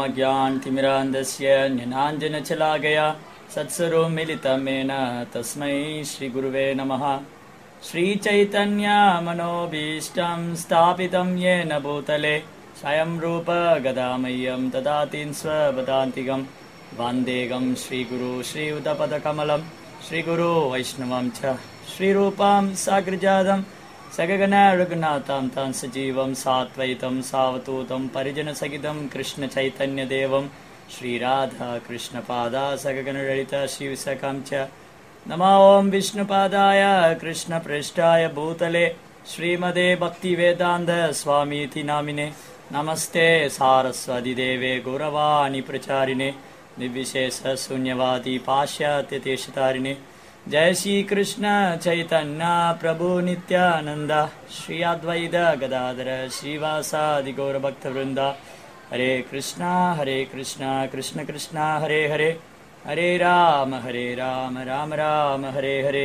ओमज्ञानतिमिरान्धस्य ज्ञानाञ्जनचलागया सत्सरो मिलितमेन तस्मै श्रीगुरुवे नमः श्रीचैतन्यमनोभीष्टं स्थापितं येन भूतले स्वयं रूप गदामह्यं ददाति स्वपदान्तिकं वान्देगं श्रीगुरु श्रीयुतपदकमलं श्रीगुरु वैष्णवं च श्रीरूपां साग्रजातं सगगन रघुनाथां तां सजीवं सात्वैतं सावतूतं परिजनसहितं कृष्णचैतन्यदेवं श्रीराधा कृष्णपादा सगगनललित शिवसखं च नमो ॐ विष्णुपादाय कृष्णपृष्ठाय भूतले श्रीमदे भक्तिवेदान्त स्वामीति नामिने नमस्ते सारस्वतिदेवे गौरवाणि प्रचारिणे निर्विशेषशून्यवादी पाश्चात्यदेशतारिणे जय श्री कृष्ण चैतन्य प्रभु नित्यानंद श्री अद्वैत गदाधर श्रीवासादि गौर भक्त वृंदा हरे कृष्णा हरे कृष्णा कृष्ण कृष्णा हरे हरे हरे राम हरे राम राम राम हरे हरे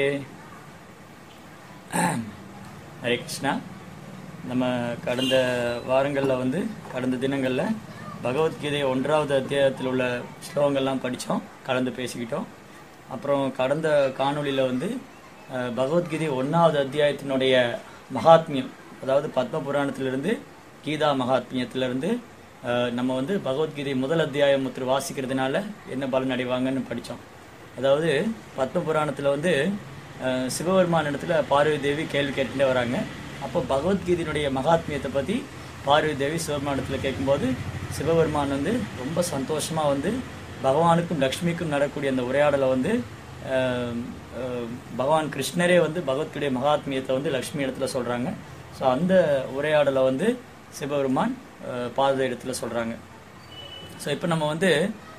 ஹரே கிருஷ்ணா நம்ம கடந்த வாரங்களில் வந்து கடந்த தினங்களில் பகவத்கீதை ஒன்றாவது அத்தியாயத்தில் உள்ள ஸ்லோகங்கள்லாம் படித்தோம் கலந்து பேசிக்கிட்டோம் அப்புறம் கடந்த காணொளியில் வந்து அஹ், பகவத்கீதை ஒன்றாவது அத்தியாயத்தினுடைய மகாத்மியம் அதாவது பத்ம புராணத்திலிருந்து கீதா மகாத்மியத்திலிருந்து அஹ், நம்ம வந்து பகவத்கீதை முதல் அத்தியாயம் ஒருத்தர் வாசிக்கிறதுனால என்ன பலன் அடைவாங்கன்னு படித்தோம் அதாவது பத்ம புராணத்தில் வந்து அஹ், சிவபெருமான் இடத்துல பார்வதி தேவி கேள்வி கேட்டுட்டே வராங்க அப்போ பகவத்கீதையினுடைய மகாத்மியத்தை பற்றி பார்வதி தேவி சிவபெருமானத்தில் கேட்கும்போது சிவபெருமான் வந்து ரொம்ப சந்தோஷமாக வந்து பகவானுக்கும் லக்ஷ்மிக்கும் நடக்கக்கூடிய அந்த உரையாடலை வந்து அஹ், அஹ், பகவான் கிருஷ்ணரே வந்து பகவத்கீதை மகாத்மியத்தை வந்து லக்ஷ்மி இடத்துல சொல்கிறாங்க ஸோ அந்த உரையாடலை வந்து சிவபெருமான் அஹ், பார்வதி இடத்துல சொல்கிறாங்க ஸோ இப்போ நம்ம வந்து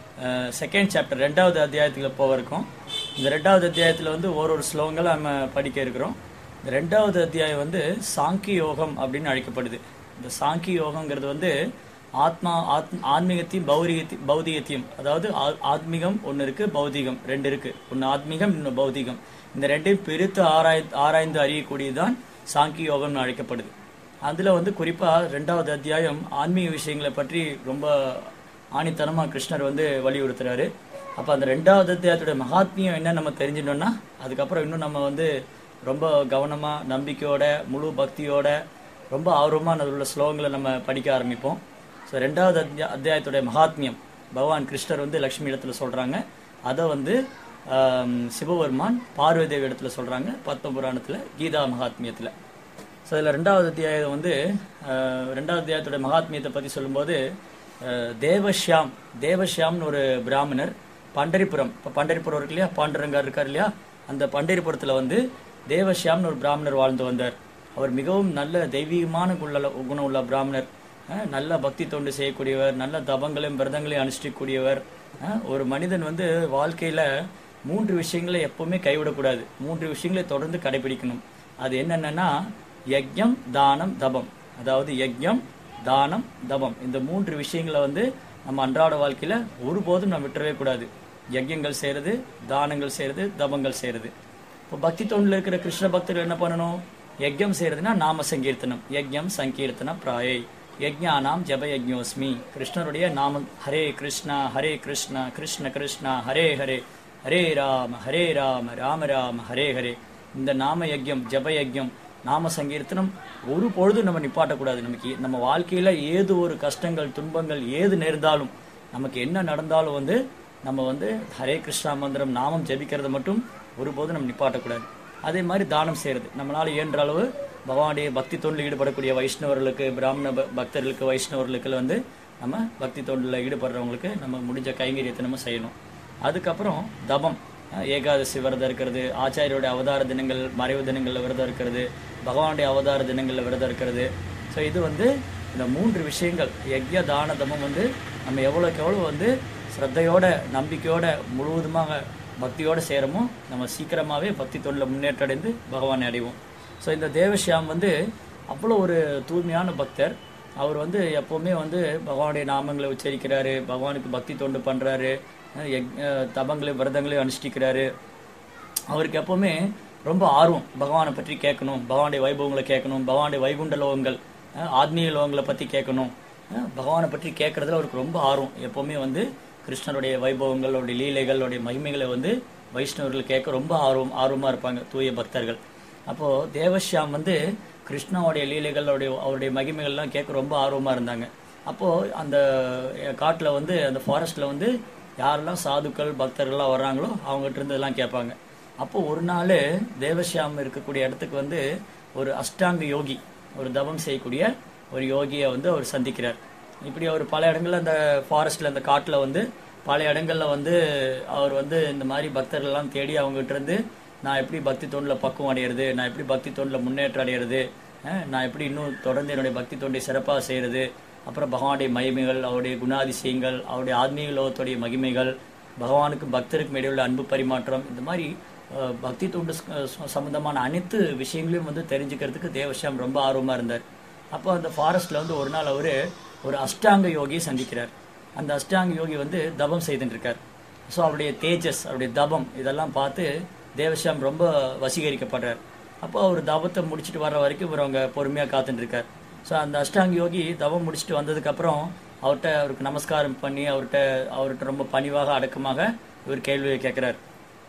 செகண்ட் சாப்டர் ரெண்டாவது அத்தியாயத்தில் போக இருக்கோம் இந்த ரெண்டாவது அத்தியாயத்தில் வந்து ஒரு ஒரு ஸ்லோகங்களை நம்ம படிக்க இருக்கிறோம் இந்த ரெண்டாவது அத்தியாயம் வந்து சாங்கி யோகம் அப்படின்னு அழைக்கப்படுது இந்த சாங்கி யோகங்கிறது வந்து ஆத்மா ஆத் ஆன்மீகத்தையும் பௌதிகத்தையும் பௌதிகத்தையும் அதாவது ஆ- ஆத்மீகம் ஒன்று இருக்கு பௌதிகம் ரெண்டு இருக்கு ஒன்று ஆத்மீகம் இன்னொன்று பௌதிகம் இந்த ரெண்டையும் பிரித்து ஆராய் ஆராய்ந்து அறியக்கூடியதுதான் சாங்கி யோகம்னு அழைக்கப்படுது அதுல வந்து குறிப்பா ரெண்டாவது அத்தியாயம் ஆன்மீக விஷயங்களை பற்றி ரொம்ப ஆணித்தனமா கிருஷ்ணர் வந்து வலியுறுத்துறாரு அப்ப அந்த ரெண்டாவது அத்தியாயத்தோட மகாத்மியம் என்ன நம்ம தெரிஞ்சிட்டோம்னா அதுக்கப்புறம் இன்னும் நம்ம வந்து ரொம்ப கவனமா நம்பிக்கையோட முழு பக்தியோட ரொம்ப ஆர்வமா அதில் உள்ள ஸ்லோகங்களை நம்ம படிக்க ஆரம்பிப்போம் ஸோ ரெண்டாவது அத்தியா அத்தியாயத்துடைய மகாத்மியம் பகவான் கிருஷ்ணர் வந்து லக்ஷ்மி இடத்துல சொல்றாங்க அதை வந்து ஆம், சிவபெருமான் பார்வதி தேவி இடத்துல சொல்றாங்க பத்ம புராணத்துல கீதா மகாத்மியத்துல ஸோ இதில் ரெண்டாவது அத்தியாயம் வந்து அஹ், ரெண்டாவது அத்தியாயத்தோட மகாத்மியத்தை பற்றி சொல்லும்போது அஹ், தேவஷ்யாம் தேவஷ்யாம்னு ஒரு பிராமணர் பண்டரிபுரம் இப்போ பண்டரிபுரம் இருக்கு இல்லையா பாண்டுரங்கர் இருக்கார் இல்லையா அந்த பண்டரிபுரத்தில் வந்து தேவஷ்யாம்னு ஒரு பிராமணர் வாழ்ந்து வந்தார் அவர் மிகவும் நல்ல தெய்வீகமான குள்ள குணம் உள்ள பிராமணர் அஹ், நல்ல பக்தி தொண்டு செய்யக்கூடியவர் நல்ல தபங்களையும் விரதங்களையும் அனுஷ்டிக்கக்கூடியவர் அஹ், ஒரு மனிதன் வந்து வாழ்க்கையில மூன்று விஷயங்களை எப்பவுமே கைவிடக்கூடாது மூன்று விஷயங்களை தொடர்ந்து கடைபிடிக்கணும் அது என்னென்னன்னா யஜ்யம் தானம் தபம் அதாவது யஜ்யம் தானம் தபம் இந்த மூன்று விஷயங்களை வந்து நம்ம அன்றாட வாழ்க்கையில ஒருபோதும் நம்ம விட்டுறவே கூடாது யஜ்யங்கள் செய்யறது தானங்கள் செய்யறது தபங்கள் செய்யறது இப்போ பக்தி தொண்டில் இருக்கிற கிருஷ்ண பக்தர்கள் என்ன பண்ணணும் யஜ்யம் செய்யறதுன்னா நாம சங்கீர்த்தனம் யஜ்யம் சங்கீர்த்தனம் பிராயை யஜ்ஞானாம் ஜப யஜ்ஞோஸ்மி கிருஷ்ணருடைய நாமம் ஹரே கிருஷ்ணா ஹரே கிருஷ்ணா கிருஷ்ண கிருஷ்ணா ஹரே ஹரே ஹரே ராம ஹரே ராம ராம ராம ஹரே ஹரே இந்த நாம யஜ்யம் ஜப யஜ்யம் நாம சங்கீர்த்தனம் ஒரு பொழுதும் நம்ம நிப்பாட்டக்கூடாது நமக்கு நம்ம வாழ்க்கையில ஏது ஒரு கஷ்டங்கள் துன்பங்கள் ஏது நேர்ந்தாலும் நமக்கு என்ன நடந்தாலும் வந்து நம்ம வந்து ஹரே கிருஷ்ணா மந்திரம் நாமம் ஜெபிக்கிறத மட்டும் ஒருபோதும் நம்ம நிப்பாட்டக்கூடாது அதே மாதிரி தானம் செய்யறது நம்மளால இயன்ற அளவு பகவானுடைய பக்தி தொண்டில் ஈடுபடக்கூடிய வைஷ்ணவர்களுக்கு பிராமண ப- பக்தர்களுக்கு வைஷ்ணவர்களுக்கு வந்து நம்ம பக்தி தொண்டில் ஈடுபடுறவங்களுக்கு நம்ம முடிஞ்ச கைங்கரியத்தை நம்ம செய்யணும் அதுக்கப்புறம் தபம் அஹ் ஏகாதசி விரதம் இருக்கிறது ஆச்சாரியோட அவதார தினங்கள் மறைவு தினங்களில் விரதம் இருக்கிறது பகவானுடைய அவதார தினங்களில் விரதம் இருக்கிறது ஸோ இது வந்து இந்த மூன்று விஷயங்கள் யக்ய தான தமம் வந்து நம்ம எவ்வளோக்கு எவ்வளோ வந்து ஸ்ரத்தையோட நம்பிக்கையோட முழுவதுமாக பக்தியோட செய்கிறோமோ நம்ம சீக்கிரமாகவே பக்தி தொழிலில் முன்னேற்றம் அடைந்து பகவானை அடைவோம் ஸோ இந்த தேவஷ்யாம் வந்து அவ்வளோ ஒரு தூய்மையான பக்தர் அவர் வந்து எப்போவுமே வந்து பகவானுடைய நாமங்களை உச்சரிக்கிறாரு பகவானுக்கு பக்தி தொண்டு பண்ணுறாரு தபங்களையும் விரதங்களையும் அனுஷ்டிக்கிறாரு அவருக்கு எப்பவுமே ரொம்ப ஆர்வம் பகவானை பற்றி கேட்கணும் பகவானுடைய வைபவங்களை கேட்கணும் பகவானுடைய வைகுண்ட லோகங்கள் அஹ், ஆத்மீக லோகங்களை பற்றி கேட்கணும் அஹ் பகவானை பற்றி கேட்கறதுல அவருக்கு ரொம்ப ஆர்வம் எப்பவுமே வந்து கிருஷ்ணருடைய வைபவங்கள் அவருடைய லீலைகள் அவருடைய மகிமைகளை வந்து வைஷ்ணவர்கள் கேட்க ரொம்ப ஆர்வம் ஆர்வமா இருப்பாங்க தூய பக்தர்கள் அப்போ தேவஷ்யாம் வந்து கிருஷ்ணாவுடைய லீலைகள் அவருடைய அவருடைய மகிமைகள்லாம் கேட்க ரொம்ப ஆர்வமா இருந்தாங்க அப்போ அந்த காட்டுல வந்து அந்த ஃபாரஸ்ட்ல வந்து யாரெல்லாம் சாதுக்கள் பக்தர்கள்லாம் வர்றாங்களோ அவங்ககிட்ட இருந்து எல்லாம் கேட்பாங்க அப்போ ஒரு நாள் தேவஷ்யாம் இருக்கக்கூடிய இடத்துக்கு வந்து ஒரு அஷ்டாங்க யோகி ஒரு தவம் செய்யக்கூடிய ஒரு யோகியை வந்து அவர் சந்திக்கிறார் இப்படி அவர் பல இடங்கள்ல அந்த ஃபாரஸ்ட்ல அந்த காட்டுல வந்து பல இடங்கள்ல வந்து அவர் வந்து இந்த மாதிரி பக்தர்கள்லாம் தேடி அவங்ககிட்ட இருந்து நான் எப்படி பக்தி தொண்டில் பக்குவம் அடையிறது நான் எப்படி பக்தி தொண்டில் முன்னேற்றம் அடையிறது அஹ், நான் எப்படி இன்னும் தொடர்ந்து என்னுடைய பக்தி தொண்டை சிறப்பாக செய்யறது அப்புறம் பகவானுடைய மகிமைகள் அவருடைய குணாதிசயங்கள் அவருடைய ஆத்மீக லோகத்துடைய மகிமைகள் பகவானுக்கும் பக்தருக்கும் இடையுள்ள அன்பு பரிமாற்றம் இந்த மாதிரி அஹ், பக்தி தொண்டு ச- ச- சம்பந்தமான அனைத்து விஷயங்களையும் வந்து தெரிஞ்சுக்கிறதுக்கு தேவஷாம் ரொம்ப ஆர்வமா இருந்தார் அப்போ அந்த ஃபாரஸ்ட்ல வந்து ஒரு நாள் அவரு ஒரு அஷ்டாங்க யோகியை சந்திக்கிறார் அந்த அஷ்டாங்க யோகி வந்து தபம் செய்துட்டு இருக்கார் ஸோ அவருடைய தேஜஸ் அவருடைய தபம் இதெல்லாம் பார்த்து தேவஷாம் ரொம்ப வசீகரிக்கப்படுறார் அப்போ அவர் தபத்தை முடிச்சிட்டு வர்ற வரைக்கும் இவர் அவங்க பொறுமையாக காத்துட்டு இருக்கார் ஸோ அந்த அஷ்டாங்க யோகி தவம் முடிச்சிட்டு வந்ததுக்கப்புறம் அவர்கிட்ட அவருக்கு நமஸ்காரம் பண்ணி அவர்கிட்ட அவர்கிட்ட ரொம்ப பணிவாக அடக்கமாக இவர் கேள்வி கேட்குறார்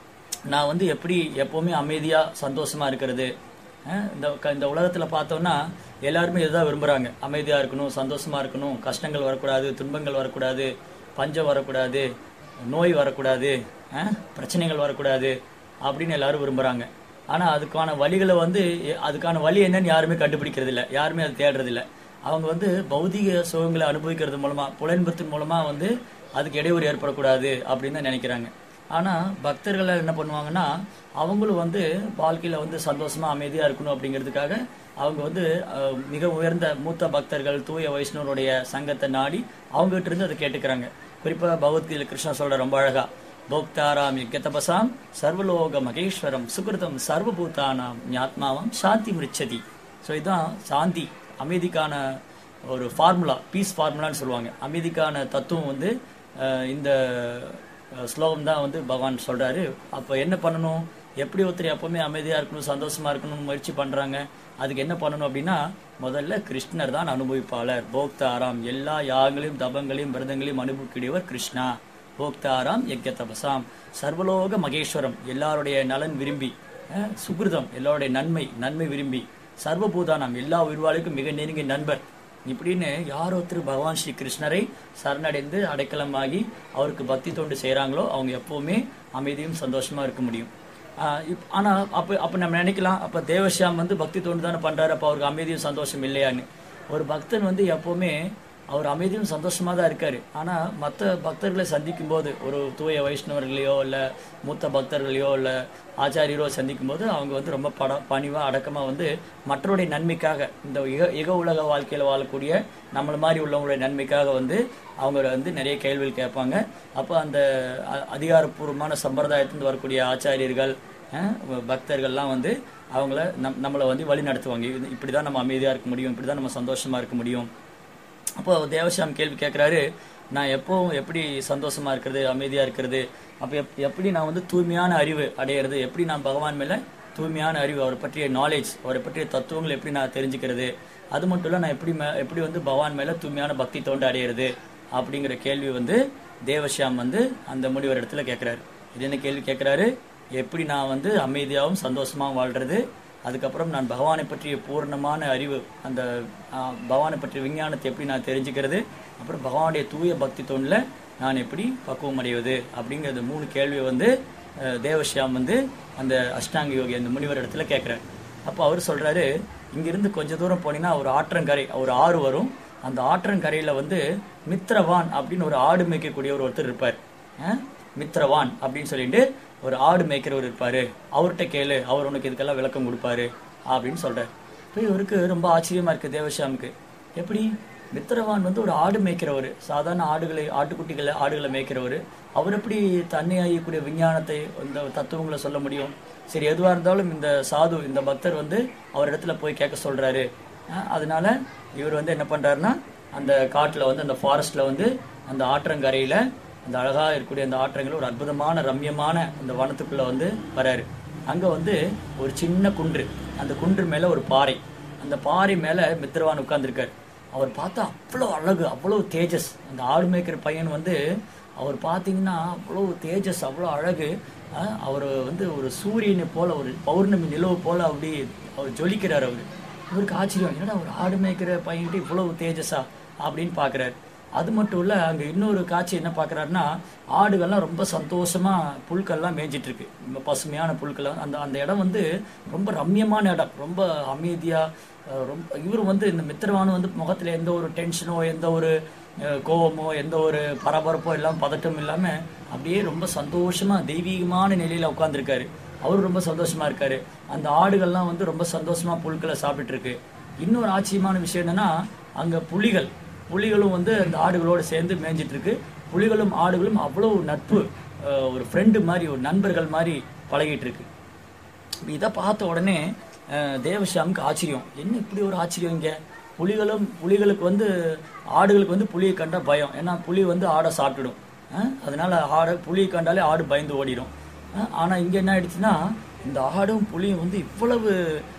நான் வந்து எப்படி எப்பவுமே அமைதியா சந்தோஷமா இருக்கிறது அஹ் இந்த க- இந்த உலகத்துல பார்த்தோம்னா எல்லாருமே இதுதான் விரும்புறாங்க அமைதியா இருக்கணும் சந்தோஷமா இருக்கணும் கஷ்டங்கள் வரக்கூடாது துன்பங்கள் வரக்கூடாது பஞ்சம் வரக்கூடாது நோய் வரக்கூடாது அஹ் பிரச்சனைகள் வரக்கூடாது அப்படின்னு எல்லாரும் விரும்புறாங்க ஆனா அதுக்கான வழிகளை வந்து எ- அதுக்கான வழி என்னன்னு யாருமே கண்டுபிடிக்கிறது இல்ல யாருமே அதை தேடுறது இல்ல அவங்க வந்து பௌதிக சுகங்களை அனுபவிக்கிறது மூலமா புலன்பத்தின் மூலமா வந்து அதுக்கு இடையூறு ஏற்படக்கூடாது அப்படின்னு தான் நினைக்கிறாங்க ஆனா பக்தர்கள் என்ன பண்ணுவாங்கன்னா அவங்களும் வந்து வாழ்க்கையில வந்து சந்தோஷமா அமைதியா இருக்கணும் அப்படிங்கிறதுக்காக அவங்க வந்து அஹ், மிக உயர்ந்த மூத்த பக்தர்கள் தூய வைஷ்ணவருடைய சங்கத்தை நாடி அவங்க கிட்ட இருந்து அதை கேட்டுக்கிறாங்க குறிப்பா பகவத்கீதை கிருஷ்ணன் சொல்ற ரொம்ப அழகா போக்தாராம் யஜ்ஞதபசாம் சர்வலோக மகேஸ்வரம் சுகிருதம் சர்வபூதானாம் ஞாத்மாவாம் சாந்தி மிருச்சதி ஸோ இதுதான் சாந்தி அமைதிக்கான ஒரு ஃபார்முலா பீஸ் ஃபார்முலான்னு சொல்லுவாங்க அமைதிக்கான தத்துவம் வந்து அஹ், இந்த அஹ், ஸ்லோகம் தான் வந்து பகவான் சொல்றாரு அப்போ என்ன பண்ணணும் எப்படி ஒருத்தர் எப்பவுமே அமைதியா இருக்கணும் சந்தோஷமா இருக்கணும்னு முயற்சி பண்றாங்க அதுக்கு என்ன பண்ணணும் அப்படின்னா முதல்ல கிருஷ்ணர் தான் அனுபவிப்பாளர் போக்தாராம் எல்லா யாகங்களையும் தபங்களையும் விரதங்களையும் அனுபவிக்கூடியவர் கிருஷ்ணா போக்தாராம் யஜ்ய தபசாம் சர்வலோக மகேஸ்வரம் எல்லாருடைய நலன் விரும்பி அஹ், சுகிருதம் எல்லாருடைய நன்மை நன்மை விரும்பி சர்வபூதானம் எல்லா உயிர்வாளுக்கும் மிக நெருங்கிய நண்பர் இப்படின்னு யார் ஒருத்தர் பகவான் ஸ்ரீ கிருஷ்ணரை சரணடைந்து அடைக்கலமாகி அவருக்கு பக்தி தொண்டு செய்றாங்களோ அவங்க எப்பவுமே அமைதியும் சந்தோஷமா இருக்க முடியும் ஆஹ் இப்- ஆனா அப்ப அப்ப நம்ம நினைக்கலாம் அப்ப தேவஷியாம் வந்து பக்தி தொண்டு தானே பண்றாரு அப்ப அவருக்கு அமைதியும் சந்தோஷம் இல்லையான்னு ஒரு பக்தன் வந்து எப்பவுமே அவர் அமைதியும் சந்தோஷமா தான் இருக்காரு ஆனா மற்ற பக்தர்களை சந்திக்கும் போது ஒரு தூய வைஷ்ணவர்களையோ இல்ல மூத்த பக்தர்களையோ இல்ல ஆச்சாரியரோ சந்திக்கும் போது அவங்க வந்து ரொம்ப பட பணிவா அடக்கமா வந்து மற்றவருடைய நன்மைக்காக இந்த இக இக உலக வாழ்க்கையில வாழக்கூடிய நம்மள மாதிரி உள்ளவங்களுடைய நன்மைக்காக வந்து அவங்க வந்து நிறைய கேள்விகள் கேட்பாங்க அப்போ அந்த அ- அதிகாரப்பூர்வமான சம்பிரதாயத்திலிருந்து வரக்கூடிய ஆச்சாரியர்கள் அஹ், பக்தர்கள்லாம் வந்து அவங்கள நம் நம்மளை வந்து வழி நடத்துவாங்க இது- இப்படிதான் நம்ம அமைதியா இருக்க முடியும் இப்படிதான் நம்ம சந்தோஷமா இருக்க முடியும் அப்போ தேவசாம் கேள்வி கேட்குறாரு நான் எப்பவும் எப்படி சந்தோஷமா இருக்கிறது அமைதியா இருக்கிறது அப்போ எப் எப்படி நான் வந்து தூய்மையான அறிவு அடையிறது எப்படி நான் பகவான் மேல தூய்மையான அறிவு அவரை பற்றிய நாலேஜ் அவரை பற்றிய தத்துவங்கள் எப்படி நான் தெரிஞ்சுக்கிறது அது மட்டும் இல்ல நான் எப்படி மே- எப்படி வந்து பகவான் மேல தூய்மையான பக்தி தோண்டு அடையிறது அப்படிங்கிற கேள்வி வந்து தேவஷியாம் வந்து அந்த முனிவர் இடத்துல கேட்கிறாரு இது என்ன கேள்வி கேட்கிறாரு எப்படி நான் வந்து அமைதியாகவும் சந்தோஷமாகவும் வாழ்றது அதுக்கப்புறம் நான் பகவானை பற்றிய பூர்ணமான அறிவு அந்த ஆ, பகவானை பற்றிய விஞ்ஞானத்தை எப்படி நான் தெரிஞ்சுக்கிறது அப்புறம் பகவானுடைய தூய பக்தி தோணில் நான் எப்படி பக்குவம் அடைவது அப்படிங்கிறது மூணு கேள்வி வந்து அஹ், தேவஷ்யாம் வந்து அந்த அஷ்டாங்க யோகி அந்த முனிவர் இடத்துல கேட்குறாரு அப்போ அவர் சொல்றாரு இங்கிருந்து கொஞ்ச தூரம் போனீங்கன்னா ஒரு ஆற்றங்கரை ஒரு ஆறு வரும் அந்த ஆற்றங்கரையில வந்து மித்ரவான் அப்படின்னு ஒரு ஆடு மேய்க்கக்கூடிய ஒரு ஒருத்தர் இருப்பார் அஹ், மித்ரவான் அப்படின்னு சொல்லிட்டு ஒரு ஆடு மேய்க்கிறவர் இருப்பாரு அவர்கிட்ட கேளு அவர் உனக்கு இதுக்கெல்லாம் விளக்கம் கொடுப்பாரு அப்படின்னு சொல்றாரு இப்போ இவருக்கு ரொம்ப ஆச்சரியமா இருக்கு தேவஷாமுக்கு எப்படி மித்திரவான் வந்து ஒரு ஆடு மேய்க்கிறவர் சாதாரண ஆடுகளை ஆட்டுக்குட்டிகளை ஆடுகளை மேய்க்கிறவர் அவர் எப்படி தன்னை அறியக்கூடிய விஞ்ஞானத்தை இந்த தத்துவங்களை சொல்ல முடியும் சரி எதுவா இருந்தாலும் இந்த சாது இந்த பக்தர் வந்து அவர் இடத்துல போய் கேட்க சொல்றாரு அஹ் அதனால இவர் வந்து என்ன பண்றாருன்னா அந்த காட்டுல வந்து அந்த ஃபாரஸ்ட்ல வந்து அந்த ஆற்றங்கரையில அந்த அழகா இருக்கக்கூடிய அந்த ஆற்றங்கள் ஒரு அற்புதமான ரம்யமான அந்த வனத்துக்குள்ள வந்து வராரு அங்க வந்து ஒரு சின்ன குன்று அந்த குன்று மேல ஒரு பாறை அந்த பாறை மேல மித்திரவான் உட்கார்ந்திருக்காரு அவர் பார்த்தா அவ்வளோ அழகு அவ்வளோ தேஜஸ் அந்த ஆடு மேய்க்கிற பையன் வந்து அவர் பார்த்தீங்கன்னா அவ்வளோ தேஜஸ் அவ்வளோ அழகு அஹ், அவர் வந்து ஒரு சூரியனை போல ஒரு பௌர்ணமி நிலவு போல அப்படி அவர் ஜொலிக்கிறார் அவர் இவருக்கு ஆச்சரியம் என்னடா ஒரு ஆடு மேய்க்கிற பையன்கிட்ட இவ்வளவு தேஜஸா அப்படின்னு பார்க்குறாரு அது மட்டும் இல்லை அங்கே இன்னொரு காட்சி என்ன பார்க்குறாருன்னா ஆடுகள்லாம் ரொம்ப சந்தோஷமா புல்கள்லாம் மேய்ஞ்சிட்டு இருக்கு ரொம்ப பசுமையான புல்கள்லாம் அந்த அந்த இடம் வந்து ரொம்ப ரம்மியமான இடம் ரொம்ப அமைதியா அஹ், ரொம்ப இவர் வந்து இந்த மித்திரவானு வந்து முகத்துல எந்த ஒரு டென்ஷனோ எந்த ஒரு அஹ், கோவமோ எந்த ஒரு பரபரப்போ எல்லாம் பதட்டம் இல்லாம அப்படியே ரொம்ப சந்தோஷமா தெய்வீகமான நிலையில உட்கார்ந்திருக்காரு அவரும் ரொம்ப சந்தோஷமா இருக்காரு அந்த ஆடுகள்லாம் வந்து ரொம்ப சந்தோஷமா புல்களை சாப்பிட்டு இருக்கு இன்னொரு ஆச்சரியமான விஷயம் என்னன்னா அங்க புலிகள் புலிகளும் வந்து அந்த ஆடுகளோடு சேர்ந்து மேய்ஞ்சிட்டு இருக்கு புலிகளும் ஆடுகளும் அவ்வளவு நட்பு அஹ், ஒரு ஃப்ரெண்டு மாதிரி ஒரு நண்பர்கள் மாதிரி பழகிட்டு இருக்கு இப்ப இதை பார்த்த உடனே அஹ், தேவஷியாமுக்கு ஆச்சரியம் என்ன இப்படி ஒரு ஆச்சரியம் இங்க புலிகளும் புலிகளுக்கு வந்து ஆடுகளுக்கு வந்து புலியை கண்டா பயம் ஏன்னா புலி வந்து ஆடை சாப்பிட்டுடும் அஹ், அதனால ஆடை புலியை கண்டாலே ஆடு பயந்து ஓடிடும் அஹ், ஆனா இங்க என்ன ஆயிடுச்சுன்னா இந்த ஆடும் புலியும் வந்து இவ்வளவு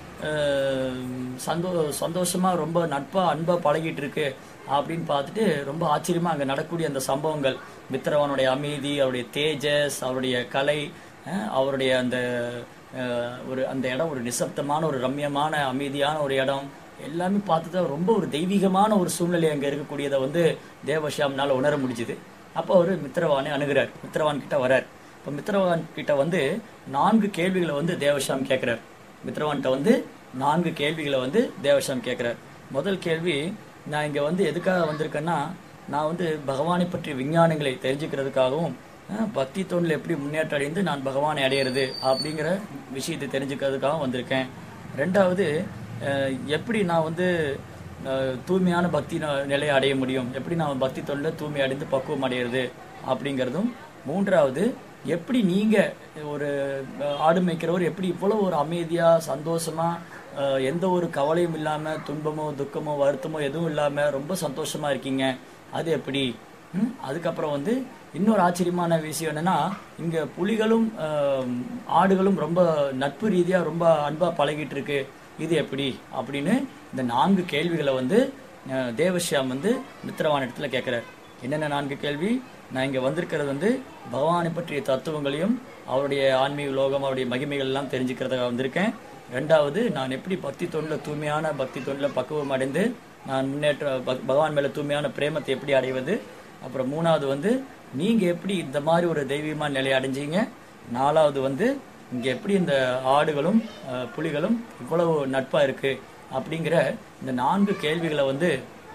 அஹ், சந்தோ சந்தோஷமா ரொம்ப நட்பா அன்பா பழகிட்டு இருக்கு அப்படின்னு பார்த்துட்டு ரொம்ப ஆச்சரியமா அங்க நடக்கக்கூடிய அந்த சம்பவங்கள் மித்திரவனுடைய அமைதி அவருடைய தேஜஸ் அவருடைய கலை அஹ், அவருடைய அந்த அஹ், ஒரு அந்த இடம் ஒரு நிசப்தமான ஒரு ரம்யமான அமைதியான ஒரு இடம் எல்லாமே பார்த்துட்டு ரொம்ப ஒரு தெய்வீகமான ஒரு சூழ்நிலை அங்க இருக்கக்கூடியதை வந்து தேவஷியாம்னால உணர முடிஞ்சுது அப்போ அவர் மித்திரவானை அணுகிறார் மித்திரவான் கிட்ட வரார் இப்போ மித்திரவான் கிட்ட வந்து நான்கு கேள்விகளை வந்து தேவஷாம் கேட்கிறார் மித்திரவான்கிட்ட வந்து நான்கு கேள்விகளை வந்து தேவஷாம் கேட்கிறார் முதல் கேள்வி நான் இங்க வந்து எதுக்காக வந்திருக்கேன்னா நான் வந்து பகவானை பற்றிய விஞ்ஞானங்களை தெரிஞ்சுக்கிறதுக்காகவும் அஹ், பக்தி தொண்டில் எப்படி முன்னேற்றம் அடைந்து நான் பகவானை அடையிறது அப்படிங்கிற விஷயத்தை தெரிஞ்சுக்கிறதுக்காகவும் வந்திருக்கேன் ரெண்டாவது அஹ், எப்படி நான் வந்து அஹ், தூய்மையான பக்தி ந- நிலையை அடைய முடியும் எப்படி நான் பக்தி தொண்டில் தூய்மை அடைந்து பக்குவம் அடையிறது அப்படிங்கிறதும் மூன்றாவது எப்படி நீங்க ஒரு அஹ், ஆடு மேய்க்கிறவர் எப்படி இவ்வளவு ஒரு அமைதியா சந்தோஷமா அஹ், எந்த ஒரு கவலையும் இல்லாம துன்பமோ துக்கமோ வருத்தமோ எதுவும் இல்லாம ரொம்ப சந்தோஷமா இருக்கீங்க அது எப்படி ம்? அதுக்கப்புறம் வந்து இன்னொரு ஆச்சரியமான விஷயம் என்னன்னா இங்க புலிகளும் அஹ், ஆடுகளும் ரொம்ப நட்பு ரீதியா ரொம்ப அன்பா பழகிட்டு இருக்கு இது எப்படி அப்படின்னு இந்த நான்கு கேள்விகளை வந்து அஹ், தேவஷ்யாம் வந்து மித்திரவான் இடத்துல கேட்கிறார் என்னென்ன நான்கு கேள்வி நான் இங்க வந்திருக்கிறது வந்து பகவானை பற்றிய தத்துவங்களையும் அவருடைய ஆன்மீக லோகம் அவருடைய மகிமைகள் எல்லாம் தெரிஞ்சுக்கிறதுக்காக வந்திருக்கேன் ரெண்டாவது நான் எப்படி பக்தி தொண்டில் தூய்மையான பக்தி தொண்டில் பக்குவம் அடைந்து நான் முன்னேற்ற பக்- பகவான் மேல தூய்மையான பிரேமத்தை எப்படி அடைவது அப்புறம் மூணாவது வந்து நீங்க எப்படி இந்த மாதிரி ஒரு தெய்வீகமான நிலையை அடைஞ்சீங்க நாலாவது வந்து இங்க எப்படி இந்த ஆடுகளும் அஹ், புலிகளும் இவ்வளவு நட்பா இருக்கு அப்படிங்கிற இந்த நான்கு கேள்விகளை வந்து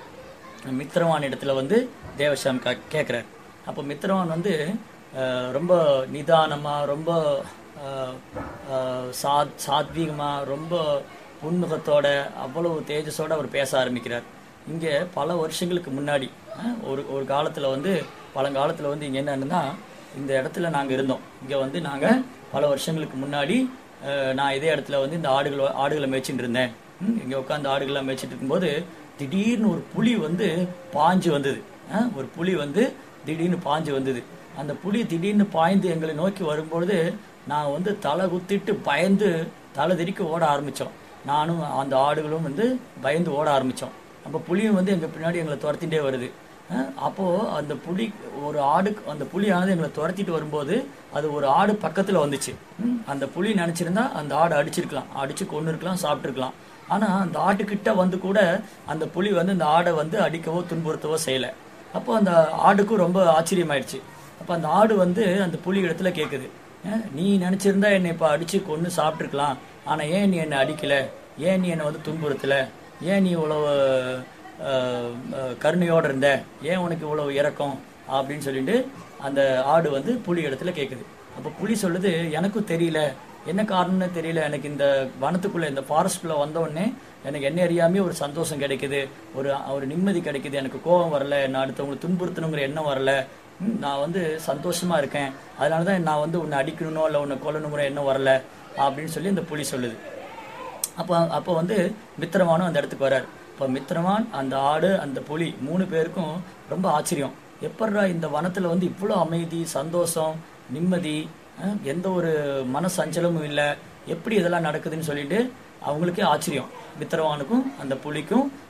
மித்திரவான் இடத்துல வந்து தேவசாம் கேட்குறார் அப்போ மித்திரவான் வந்து அஹ், ரொம்ப நிதானமா ரொம்ப அஹ், அஹ், சாத் சாத்வீகமா ரொம்ப புன்முகத்தோட அவ்வளவு தேஜஸோட அவர் பேச ஆரம்பிக்கிறார் இங்க பல வருஷங்களுக்கு முன்னாடி அஹ், ஒரு ஒரு காலத்துல வந்து பழங்காலத்துல வந்து இங்க என்னன்னா இந்த இடத்துல நாங்க இருந்தோம் இங்க வந்து நாங்க பல வருஷங்களுக்கு முன்னாடி அஹ், நான் இதே இடத்துல வந்து இந்த ஆடுகள் ஆடுகளை மேய்ச்சிட்டு இருந்தேன் ம், இங்க உட்காந்து ஆடுகள்லாம் மேய்ச்சிட்டு இருக்கும்போது திடீர்னு ஒரு புலி வந்து பாஞ்சு வந்தது அஹ், ஒரு புலி வந்து திடீர்னு பாஞ்சு வந்தது அந்த புலி திடீர்னு பாய்ந்து எங்களை நோக்கி வரும்பொழுது நான் வந்து தலை குத்திட்டு பயந்து தலை திரிக்க ஓட ஆரம்பிச்சோம் நானும் அந்த ஆடுகளும் வந்து பயந்து ஓட ஆரம்பிச்சோம் அப்ப புலியும் வந்து எங்க பின்னாடி எங்களை துரத்திட்டே வருது அஹ் அப்போ அந்த புலி ஒரு ஆடு அந்த புலியானது எங்களை துரத்திட்டு வரும்போது அது ஒரு ஆடு பக்கத்துல வந்துச்சு ம், அந்த புலி நினைச்சிருந்தா அந்த ஆடு அடிச்சிருக்கலாம் அடிச்சு கொண்டு இருக்கலாம் சாப்பிட்டுருக்கலாம் ஆனா அந்த ஆட்டுக்கிட்ட வந்து கூட அந்த புலி வந்து அந்த ஆடை வந்து அடிக்கவோ துன்புறுத்தவோ செய்யல அப்போ அந்த ஆடுக்கும் ரொம்ப ஆச்சரியமாயிடுச்சு அப்ப அந்த ஆடு வந்து அந்த புலி இடத்துல கேக்குது "அஹ், நீ நினைச்சிருந்தா என்னை இப்ப அடிச்சு கொன்னு சாப்பிட்டுருக்கலாம் ஆனா ஏன் நீ என்னை அடிக்கல ஏன் நீ என்னை வந்து துன்புறுத்தல ஏன் நீ இவ்வளவு அஹ், அஹ், கருணையோட இருந்த ஏன் உனக்கு இவ்வளவு இறக்கம் அப்படின்னு சொல்லிட்டு அந்த ஆடு வந்து புலி இடத்துல கேக்குது அப்ப புலி சொல்லுது எனக்கும் தெரியல என்ன காரணம்னு தெரியல எனக்கு இந்த வனத்துக்குள்ள இந்த ஃபாரஸ்ட்குள்ள வந்த உடனே எனக்கு என்ன அறியாமே ஒரு சந்தோஷம் கிடைக்குது ஒரு ஒரு நிம்மதி கிடைக்குது எனக்கு கோபம் வரல நான் அடுத்தவங்களை துன்புறுத்தணுங்கிற எண்ணம் வரல ம், நான் வந்து சந்தோஷமா இருக்கேன் அதனாலதான் நான் வந்து உன்னை அடிக்கணும் இல்லை உன்னை கொல்லணுங்கிற எண்ணம் வரல அப்படின்னு சொல்லி இந்த புலி சொல்லுது அப்போ அப்போ வந்து மித்திரவானும் அந்த இடத்துக்கு வரார் இப்போ மித்திரவான் அந்த ஆடு அந்த புலி மூணு பேருக்கும் ரொம்ப ஆச்சரியம் எப்பட்றா இந்த வனத்துல வந்து இவ்வளோ அமைதி சந்தோஷம் நிம்மதி அஹ், எந்த ஒரு மன சஞ்சலமும் இல்லை எப்படி இதெல்லாம் நடக்குதுன்னு சொல்லிட்டு அவங்களுக்கே ஆச்சரியம் மித்திரவானுக்கும் அந்த புலிக்கும்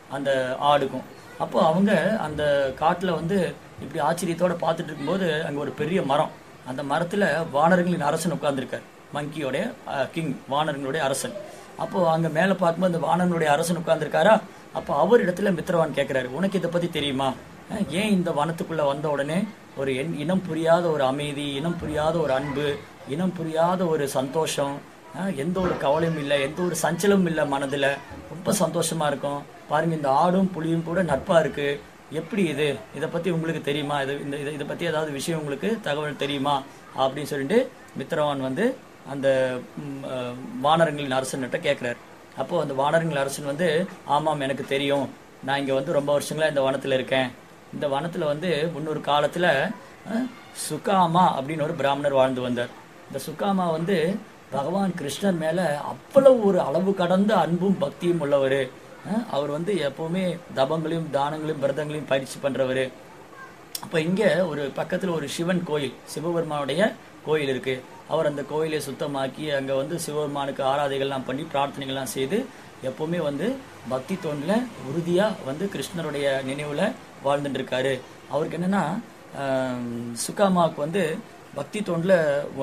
அந்த ஆடுக்கும் அப்போ அவங்க அந்த காட்டில் வந்து இப்படி ஆச்சரியத்தோட பார்த்துட்டு இருக்கும்போது அங்கே ஒரு பெரிய மரம் அந்த மரத்தில் வானரங்களின் அரசன் உட்கார்ந்திருக்கார் மங்கியோடைய கிங் வானரங்களுடைய அரசன் அப்போ அங்கே மேலே பார்க்கும்போது அந்த வானரனுடைய அரசன் உட்கார்ந்திருக்காரா அப்போ அவர் இடத்துல மித்திரவான் கேட்குறாரு உனக்கு இதை பற்றி தெரியுமா அஹ் ஏன் இந்த வனத்துக்குள்ள வந்த உடனே ஒரு என் இனம் புரியாத ஒரு அமைதி இனம் புரியாத ஒரு அன்பு இனம் புரியாத ஒரு சந்தோஷம் அஹ் எந்த ஒரு கவலையும் இல்லை எந்த ஒரு சஞ்சலமும் இல்லை மனதில் ரொம்ப சந்தோஷமா இருக்கும் பாருங்க இந்த ஆடும் புலியும் கூட நட்பா இருக்கு எப்படி இது இதை பத்தி உங்களுக்கு தெரியுமா இது இந்த இதை இதை பத்தி ஏதாவது விஷயம் உங்களுக்கு தகவல் தெரியுமா அப்படின்னு சொல்லிட்டு மித்திரவான் வந்து அந்த ம், அஹ், வானரங்களின் அரசன்கிட்ட கேட்குறாரு அப்போ அந்த வானரங்கள் அரசன் வந்து ஆமாம் எனக்கு தெரியும் நான் இங்க வந்து ரொம்ப வருஷங்களா இந்த வனத்துல இருக்கேன் இந்த வனத்துல வந்து முன்னொரு காலத்துல அஹ், சுகாமா அப்படின்னு ஒரு பிராமணர் வாழ்ந்து வந்தார் இந்த சுகாமா வந்து பகவான் கிருஷ்ணர் மேல அவ்வளவு ஒரு அளவு கடந்த அன்பும் பக்தியும் உள்ளவர் அவர் வந்து எப்பவுமே தபங்களையும் தானங்களையும் விரதங்களையும் பயிற்சி பண்றவர் அப்ப இங்க ஒரு பக்கத்துல ஒரு சிவன் கோயில் சிவபெருமானுடைய கோயில் இருக்கு அவர் அந்த கோயிலை சுத்தமாக்கி அங்க வந்து சிவபெருமானுக்கு ஆராதைகள்லாம் பண்ணி பிரார்த்தனைகள்லாம் செய்து எப்பவுமே வந்து பக்தி தோண்டில் உறுதியா வந்து கிருஷ்ணருடைய நினைவுல வாழ்ந்துட்டு இருக்காரு அவருக்கு என்னன்னா ஆம், சுகாமாவுக்கு வந்து பக்தி தோண்டில்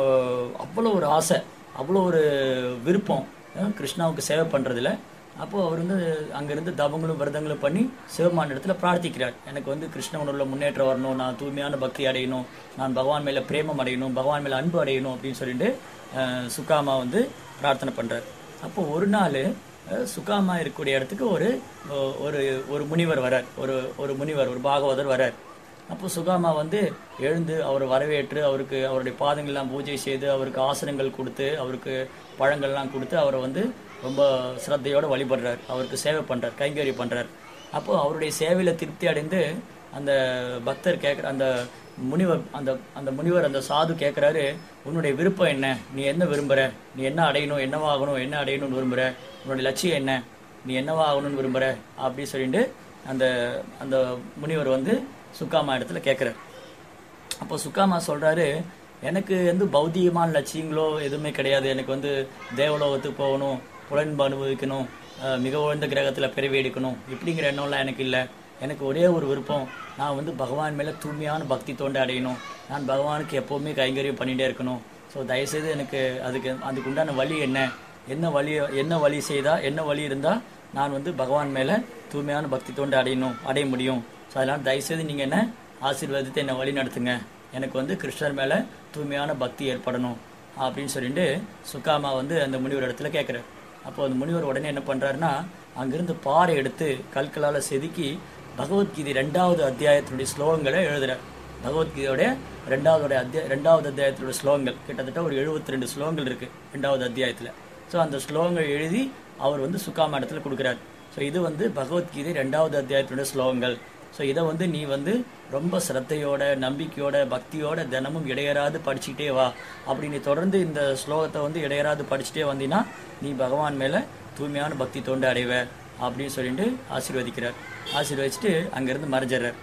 அவ்வளோ ஒரு ஆசை அவ்வளோ ஒரு விருப்பம் அஹ், கிருஷ்ணாவுக்கு சேவை பண்றதுல அப்போ அவர் வந்து அங்கிருந்து தபங்களும் விரதங்களும் பண்ணி சிவமான இடத்துல பிரார்த்திக்கிறார் எனக்கு வந்து கிருஷ்ண உணர்வுல முன்னேற்றம் வரணும் நான் தூய்மையான பக்தி அடையணும் நான் பகவான் மேல பிரேமம் அடையணும் பகவான் மேல அன்பு அடையணும் அப்படின்னு சொல்லிட்டு அஹ், சுகாமா வந்து பிரார்த்தனை பண்றார் அப்போ ஒரு நாள் அஹ், சுகாமா இருக்கக்கூடிய இடத்துக்கு ஒரு ஒ- ஒரு ஒரு முனிவர் வரார் ஒரு ஒரு முனிவர் ஒரு பாகவதர் வரார் அப்போ சுகாமா வந்து எழுந்து அவரை வரவேற்று அவருக்கு அவருடைய பாதங்கள்லாம் பூஜை செய்து அவருக்கு ஆசனங்கள் கொடுத்து அவருக்கு பழங்கள்லாம் கொடுத்து அவரை வந்து ரொம்ப சிரத்தையோட வழிபடுறார் அவருக்கு சேவை பண்றார் கைங்கறி பண்றார் அப்போ அவருடைய சேவையில திருப்தி அடைந்து அந்த பக்தர் கேட்குற அந்த முனிவர் அந்த அந்த முனிவர் அந்த சாது கேட்குறாரு உன்னுடைய விருப்பம் என்ன நீ என்ன விரும்புற நீ என்ன அடையணும் என்னவாகணும் என்ன அடையணும்னு விரும்புற உன்னுடைய லட்சியம் என்ன நீ என்னவா ஆகணும்னு விரும்புற அப்படி சொல்லிட்டு அந்த அந்த முனிவர் வந்து சுக்காமா இடத்துல கேட்குறாரு அப்போ சுக்காமா சொல்றாரு எனக்கு வந்து பௌதிகமான லட்சியங்களோ எதுவுமே கிடையாது எனக்கு வந்து தேவலோகத்துக்கு போகணும் புலன்பு அனுபவிக்கணும் அஹ் மிக உயர்ந்த கிரகத்துல பிறவி எடுக்கணும் இப்படிங்கிற எண்ணம்லாம் எனக்கு இல்லை எனக்கு ஒரே ஒரு விருப்பம் நான் வந்து பகவான் மேல தூய்மையான பக்தி தோண்ட அடையணும் நான் பகவானுக்கு எப்பவுமே கைங்கரியம் பண்ணிட்டே இருக்கணும் ஸோ தயவுசெய்து எனக்கு அதுக்கு அதுக்கு உண்டான வழி என்ன என்ன வழி என்ன வழி செய்தா என்ன வழி இருந்தா நான் வந்து பகவான் மேல தூய்மையான பக்தி தோண்ட அடையணும் அடைய முடியும் ஸோ அதனால தயவுசெய்து நீங்க என்ன ஆசீர்வாதத்தை என்னை வழி நடத்துங்க எனக்கு வந்து கிருஷ்ணர் மேல தூய்மையான பக்தி ஏற்படணும் அப்படின்னு சொல்லிட்டு சுக்காமா வந்து அந்த முனிவர் இடத்துல கேட்குறாரு அப்போ அந்த முனிவர் உடனே என்ன பண்றாருன்னா அங்கிருந்து பாறை எடுத்து கற்களால செதுக்கி பகவத்கீதை ரெண்டாவது அத்தியாயத்தினுடைய ஸ்லோகங்களை எழுதுறார் பகவத்கீதையோட ரெண்டாவது அத்தியாய ரெண்டாவது அத்தியாயத்தோட ஸ்லோகங்கள் கிட்டத்தட்ட ஒரு 72 ரெண்டு ஸ்லோகங்கள் இருக்கு ரெண்டாவது அத்தியாயத்துல ஸோ அந்த ஸ்லோகங்கள் எழுதி அவர் வந்து சுக்காமா இடத்துல கொடுக்குறார் ஸோ இது வந்து பகவத்கீதை ரெண்டாவது அத்தியாயத்தினுடைய ஸ்லோகங்கள் ஸோ இதை வந்து நீ வந்து ரொம்ப சிரத்தையோட நம்பிக்கையோட பக்தியோட தினமும் இடையறாது படிச்சுக்கிட்டே வா அப்படி நீ தொடர்ந்து இந்த ஸ்லோகத்தை வந்து இடையறாது படிச்சுட்டே வந்தீங்கன்னா நீ பகவான் மேல தூய்மையான பக்தி தோண்ட அடைவ அப்படின்னு சொல்லிட்டு ஆசீர்வதிக்கிறார் ஆசீர்வதிச்சுட்டு அங்கிருந்து மறைஞ்சிடுறார்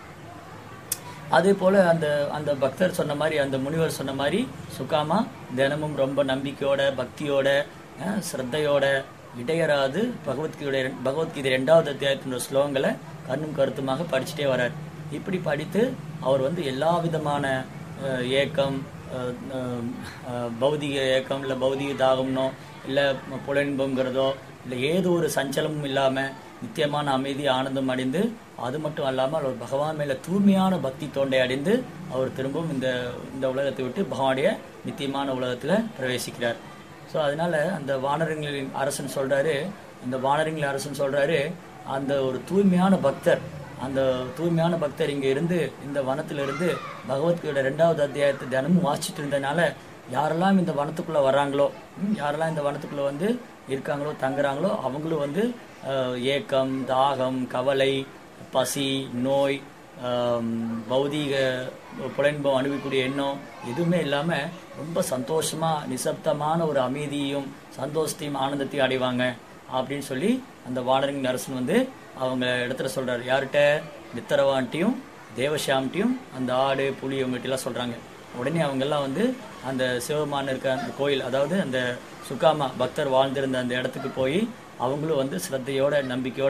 அதே போல அந்த அந்த பக்தர் சொன்ன மாதிரி அந்த முனிவர் சொன்ன மாதிரி சுகாமா தினமும் ரொம்ப நம்பிக்கையோட பக்தியோட அஹ், சிரத்தையோட இடையறாது பகவத்கீதை பகவத்கீதை ரெண்டாவது அத்தியாயத்தினுடைய ஸ்லோகங்களை கண்ணும் கருத்துமாக படிச்சுட்டே வரார் இப்படி படித்து அவர் வந்து எல்லா விதமான அஹ், ஏக்கம் அஹ், அஹ், அஹ், பௌதிக ஏக்கம் இல்லை பௌதிக தாகம்னோ இல்லை புலன்பங்கிறதோ இல்லை ஏதோ ஒரு சஞ்சலமும் இல்லாமல் நித்தியமான அமைதி ஆனந்தம் அடைந்து அது மட்டும் அல்லாமல் அவர் பகவான் மேல தூய்மையான பக்தி தோண்டை அடைந்து அவர் திரும்பவும் இந்த இந்த உலகத்தை விட்டு பகவானுடைய நித்தியமான உலகத்துல பிரவேசிக்கிறார் ஸோ அதனால அந்த வானரங்களின் அரசன் சொல்றாரு இந்த வானரங்களின் அரசன் சொல்றாரு அந்த ஒரு தூய்மையான பக்தர் அந்த தூய்மையான பக்தர் இங்க இருந்து இந்த வனத்துல இருந்து பகவத்கீதையோட ரெண்டாவது அத்தியாயத்தை தினமும் வாசிச்சுட்டு இருந்தனால யாரெல்லாம் இந்த வனத்துக்குள்ள வர்றாங்களோ ம், யாரெல்லாம் இந்த வனத்துக்குள்ள வந்து இருக்காங்களோ தங்குறாங்களோ அவங்களும் வந்து அஹ், ஏக்கம் தாகம் கவலை பசி நோய் ஆம், பௌதீக புலன்பம் அனுபவிக்கக்கூடிய எண்ணம் எதுவுமே இல்லாம ரொம்ப சந்தோஷமா நிசப்தமான ஒரு அமைதியையும் சந்தோஷத்தையும் ஆனந்தத்தையும் அடைவாங்க அப்படின்னு சொல்லி அந்த வானரின் அரசன் வந்து அவங்க இடத்துல சொல்றாரு யார்கிட்ட நித்தரவான்ட்டையும் தேவஷாம்ட்டையும் அந்த ஆடு புலி இவங்ககிட்டலாம் சொல்றாங்க உடனே அவங்க எல்லாம் வந்து அந்த சிவபெருமான் இருக்க அந்த கோயில் அதாவது அந்த சுக்காமா பக்தர் வாழ்ந்திருந்த அந்த இடத்துக்கு போய் அவங்களும் வந்து சிரத்தையோட நம்பிக்கையோட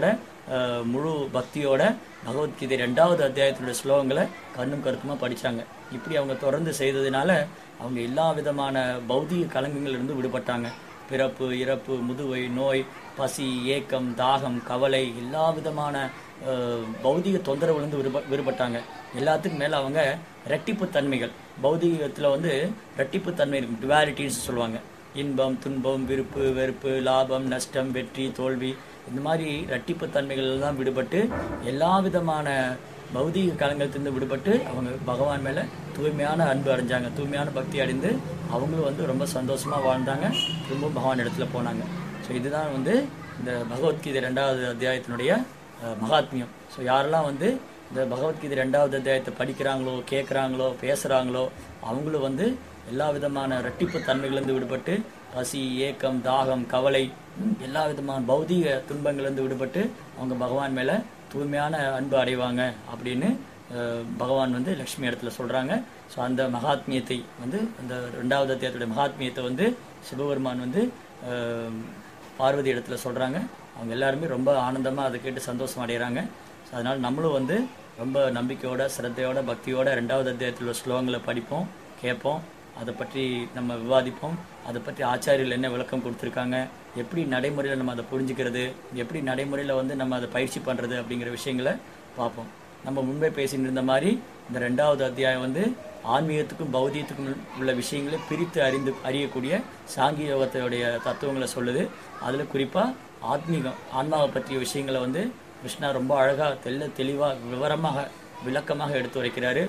அஹ், முழு பக்தியோட பகவத்கீதை ரெண்டாவது அத்தியாயத்தினுடைய ஸ்லோகங்களை கண்ணும் கருத்துமா படிச்சாங்க இப்படி அவங்க தொடர்ந்து செய்ததுனால அவங்க எல்லா விதமான பௌதிக கலங்கங்களிலிருந்து விடுபட்டாங்க பிறப்பு இறப்பு முதுவை நோய் பசி ஏக்கம் தாகம் கவலை எல்லா விதமான அஹ், பௌதிக தொந்தரவுலேருந்து விடுப விடுபட்டாங்க எல்லாத்துக்கும் மேலே அவங்க ரெட்டிப்பு தன்மைகள் பௌதிகத்தில் வந்து ரெட்டிப்பு தன்மை டுவாலிட்டின்னு சொல்லுவாங்க இன்பம் துன்பம் விருப்பு வெறுப்பு லாபம் நஷ்டம் வெற்றி தோல்வி இந்த மாதிரி ரெட்டிப்பு தன்மைகள் எல்லாம் விடுபட்டு எல்லா விதமான பௌதீக கலங்கத்திலிருந்து விடுபட்டு அவங்க பகவான் மேல தூய்மையான அன்பு அடைஞ்சாங்க தூய்மையான பக்தி அடைந்து அவங்களும் வந்து ரொம்ப சந்தோஷமா வாழ்ந்தாங்க திரும்ப பகவான் இடத்துல போனாங்க ஸோ இதுதான் வந்து இந்த பகவத்கீதை ரெண்டாவது அத்தியாயத்தினுடைய அஹ், மகாத்மியம் ஸோ யாரெல்லாம் வந்து இந்த பகவத்கீதை ரெண்டாவது அத்தியாயத்தை படிக்கிறாங்களோ கேட்குறாங்களோ பேசுகிறாங்களோ அவங்களும் வந்து எல்லா விதமான ரெட்டிப்பு தன்மைகளிலிருந்து விடுபட்டு பசி ஏக்கம் தாகம் கவலை ம், எல்லா விதமான பௌதீக துன்பங்களிலிருந்து விடுபட்டு அவங்க பகவான் மேலே தூய்மையான அன்பு அடைவாங்க அப்படின்னு அஹ், பகவான் வந்து லக்ஷ்மி இடத்துல சொல்கிறாங்க ஸோ அந்த மகாத்மியத்தை வந்து அந்த ரெண்டாவது அத்தியாயத்துடைய மகாத்மியத்தை வந்து சிவபெருமான் வந்து அஹ், பார்வதி இடத்துல சொல்கிறாங்க அவங்க எல்லாருமே ரொம்ப ஆனந்தமாக அதை கேட்டு சந்தோஷம் அடைகிறாங்க ஸோ அதனால் நம்மளும் வந்து ரொம்ப நம்பிக்கையோட சிரத்தையோட பக்தியோட ரெண்டாவது அத்தியாயத்தில் உள்ள ஸ்லோகங்களை படிப்போம் கேட்போம் அதை பற்றி நம்ம விவாதிப்போம் அதை பற்றி ஆச்சாரியர்கள் என்ன விளக்கம் கொடுத்துருக்காங்க எப்படி நடைமுறையில் நம்ம அதை புரிஞ்சுக்கிறது எப்படி நடைமுறையில் வந்து நம்ம அதை பயிற்சி பண்ணுறது அப்படிங்கிற விஷயங்களை பார்ப்போம் நம்ம முன்பே பேசிட்டு இருந்த மாதிரி இந்த ரெண்டாவது அத்தியாயம் வந்து ஆன்மீகத்துக்கும் பௌதிகத்துக்கும் உள்ள விஷயங்களை பிரித்து அறிந்து அறியக்கூடிய சாங்கிய யோகத்தையுடைய தத்துவங்களை சொல்லுது அதில் குறிப்பாக ஆத்மீகம் ஆன்மாவை பற்றிய விஷயங்களை வந்து கிருஷ்ணா ரொம்ப அழகாக தெல்ல தெளிவாக விவரமாக விளக்கமாக எடுத்து உரைக்கிறாரு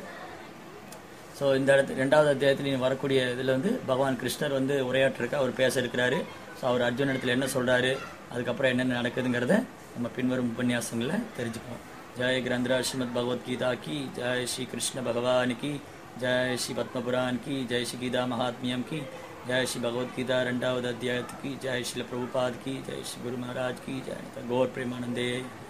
ஸோ இந்த இடத்து ரெண்டாவது அத்தியாயத்தில் வரக்கூடிய இதில் வந்து பகவான் கிருஷ்ணர் வந்து உரையாற்றிருக்க அவர் பேச இருக்கிறாரு ஸோ அவர் அர்ஜுன் இடத்துல என்ன சொல்கிறாரு அதுக்கப்புறம் என்னென்ன நடக்குதுங்கிறத நம்ம பின்வரும் உபன்யாசங்களில் தெரிஞ்சுப்போம் ஜெய் கிரந்திரா ஸ்ரீமத் பகவத்கீதா கி ஜெய் ஸ்ரீ கிருஷ்ண பகவான் கி ஜெய் ஸ்ரீ பத்மபுரான் கி ஜெய் ஸ்ரீ கீதா மகாத்மியம் கி ஜெய் ஸ்ரீ பகவத்கீதா ரெண்டாவது அத்தியாயத்துக்கு ஜெய் ஸ்ரீல பிரபுபாத் கி ஜெய் ஸ்ரீ குரு மகாராஜ் கி ஜெய் கௌர் பிரேமானந்தே